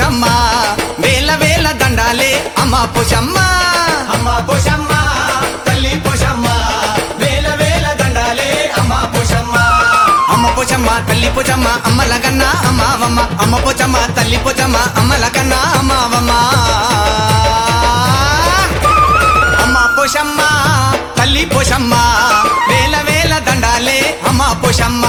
పోషమ్మ వేల వేల దండాలే అమ్మ పోషమ్మ అమ్మ పోషమ్మ తల్లి పోషమ్మ వేల వేల దండాలే అమ్మ పోషమ్మ అమ్మ పోచమ్మ తల్లి పోచమ్మ అమ్మల కన్నా అమ్మావమ్మ అమ్మ పోచమ్మ తల్లి పోచమ్మ అమ్మల కన్నా అమ్మావమ్మ అమ్మ పోషమ్మ తల్లి పోషమ్మ వేల వేల దండాలే అమ్మ పోషమ్మ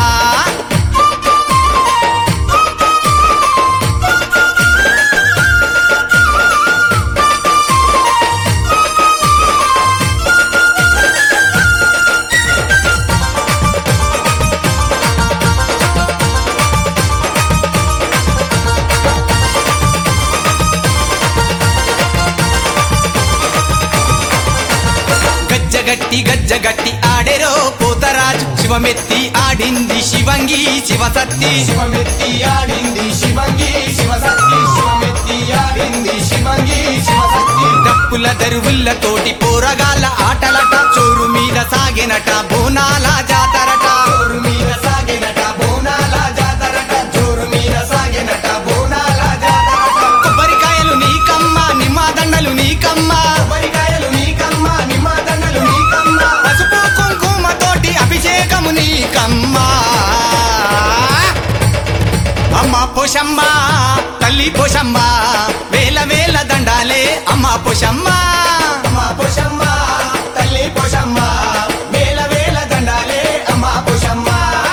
గజ్జగట్టి గజ్జగట్టి ఆడెరో పోతరాజు శివమెత్తి ఆడింది శివంగి శివసత్తి శివమెత్తి ఆడింది శివంగి శివసత్తి శివమెత్తి ఆడింది శివంగి శివసత్తి డప్పుల దరువుల్ల తోటి పోరగాళ్ళ ఆటలట చోరు మీద సాగినట బోనాల జాతరట జోరు మీద సాగినట బోనాల జాతరట జోరు మీద సాగినట బోనాల జాతరట కొబ్బరికాయలు నీకమ్మ నిమ్మదండలు నీకమ్మ కొబ్బరికాయలు నీకమ్మ నిమ్మదండలు నీకమ్మ పసుపు కుంకుమ తోటి అభిషేకము నీకమ్మ అమ్మ పోషమ్మ తల్లి పోషమ్మ వేల వేల దండాలే అమ్మ పోషమ్మ అమ్మ పోషమ్మ తల్లి పోషమ్మ వేల వేల దండాలే అమ్మ పోషమ్మ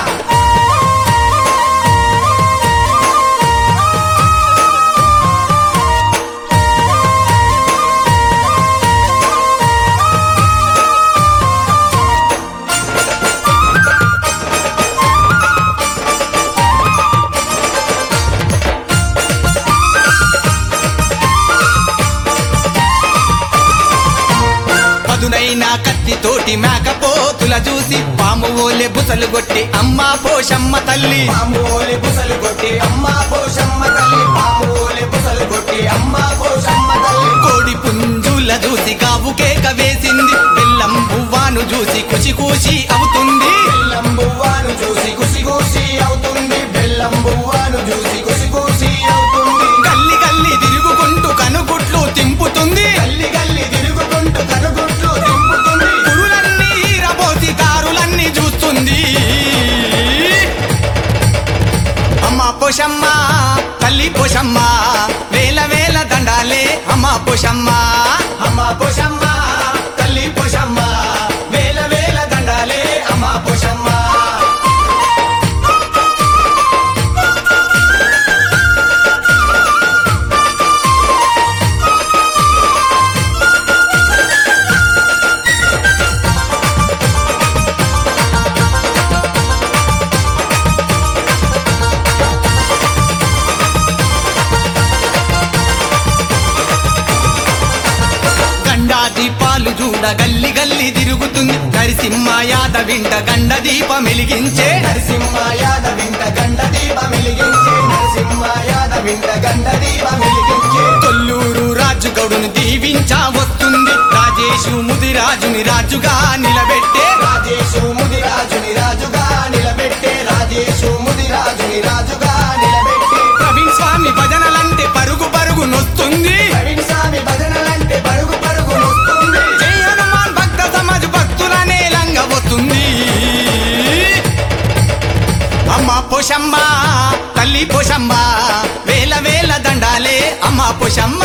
పదునైన కత్తితోటి మేకపోతుల చూసి పాము ఓలే బుసలు కొట్టి అమ్మ పోషమ్మ తల్లి పాములే బుసలు కొట్టి అమ్మ పోషమ్మ తల్లి పాములే బుసలు కొట్టి అమ్మ పోషమ్మ తల్లి కోడి పుంజుల చూసి గావు కేక వేసింది బెల్లం బువ్వాను చూసి కుచి కూసి అవుతుంది బెల్లం బువ్వాను చూసి కుసి కుసి అవుతుంది బెల్లం బువ్వాను చూసి కుసి కుసి అవుతుంది గల్లి గల్లి తిరుగుకుంటూ కనుగుట్లు తింపుతుంది గల్లి గల్లి తిరుగుకుంటూ కనుగుట్లు దింపుతుంది పురులన్నీ ఈరబోసి దారులన్నీ చూస్తుంది అమ్మ పోషమ్మ తల్లి పోషమ్మ వేల వేల దండాలే అమ్మ పోషమ్మ అమ్మ పోషమ్మ తల్లి పోషమ్మ వేల వేల దండాలే అమ్మ పోషమ్మ గండా దీపాలు చూడ గల్లి గల్లి తిరుగుతుంది నరసింహ యాదవింట గండ దీపం వెలిగించే నరసింహ యాదవింట గండ దీప వెలిగించే నరసింహ యాదవింట గండ దీప వెలిగించే కొల్లూరు రాజుగౌడును దీవించా వస్తుంది రాజేషు ముదిరాజుని రాజుగా నిలబెట్టే రాజేశు ముదిరాజుని రాజుగా నిలబెట్టే రాజేశు ముదిరాజుని రాజుగా నిలబెట్టే ప్రవీణ్ స్వామి భజనలంటే పరుగు పరుగు నొస్తుంది ప్రవీణ్ స్వామి భజనలంటే పరుగు పరుగు వస్తుంది జై హనుమాన్ భక్త సమాజ్ భక్తులనే లంగబోతుంది అమ్మ పోషమ్మ తల్లి పోషమ్మ వేల వేల దండాలే అమ్మ పోషమ్మ